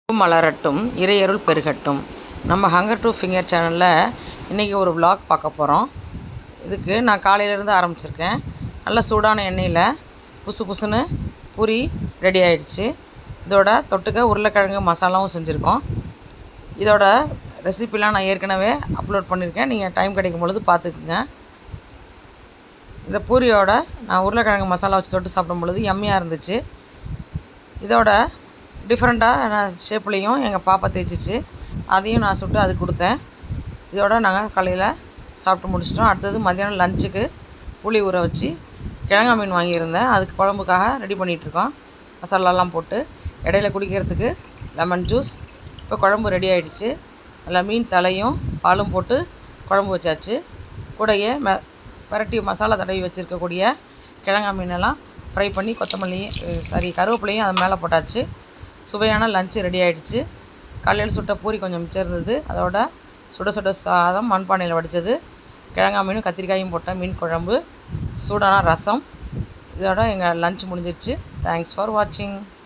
மலரட்டும் இறையருள் பெருகட்டும் நம்ம ஹங்கர் டு ஃபிங்கர் சேனலில் இன்றைக்கி ஒரு vlog பார்க்க போகிறோம் இதுக்கு நான் காலையிலேருந்து ஆரம்பிச்சிருக்கேன் நல்ல சூடான எண்ணெயில் புசு புசுன்னு பூரி ரெடி ஆயிடுச்சு இதோட தொட்டுக்க உருளைக்கிழங்கு மசாலாவும் செஞ்சுருக்கோம் இதோட ரெசிபிலாம் நான் ஏற்கனவே அப்லோட் பண்ணியிருக்கேன் நீங்கள் டைம் கிடைக்கும் பொழுது பார்த்துக்குங்க இந்த பூரியோட நான் உருளைக்கிழங்கு மசாலா வச்சு தொட்டு சாப்பிடும் பொழுது யம்மியாக இருந்துச்சு இதோட டிஃப்ரெண்ட்டாக நான் ஷேப்லேயும் எங்கள் பாப்பா தேய்ச்சிச்சு அதையும் நான் சுட்டு அது கொடுத்தேன் இதோட நாங்கள் காலையில் சாப்பிட்டு முடிச்சிட்டோம் அடுத்தது மத்தியானம் லஞ்சுக்கு புளி ஊற வச்சு கிழங்கா மீன் வாங்கியிருந்தேன் அதுக்கு குழம்புக்காக ரெடி பண்ணிகிட்ருக்கோம் மசாலாலாம் போட்டு இடையில குடிக்கிறதுக்கு லெமன் ஜூஸ் இப்போ குழம்பு ரெடி ஆயிடுச்சு அதில் மீன் தலையும் பாலும் போட்டு குழம்பு வச்சாச்சு கூடயே ம பரட்டி மசாலா தடவி வச்சுருக்கக்கூடிய கிழங்கா மீனெல்லாம் ஃப்ரை பண்ணி கொத்தமல்லி சாரி கருவேப்பிலையும் அது மேலே போட்டாச்சு சுவையான லஞ்சு ரெடி ஆயிடுச்சு காலையில் சுட்ட பூரி கொஞ்சம் மிச்சம் இருந்தது அதோட சுட சுட சாதம் மண்பானையில் வடித்தது கிழங்கா மீனும் கத்திரிக்காயும் போட்ட மீன் குழம்பு சூடான ரசம் இதோட எங்கள் லஞ்ச் முடிஞ்சிருச்சு தேங்க்ஸ் ஃபார் வாட்சிங்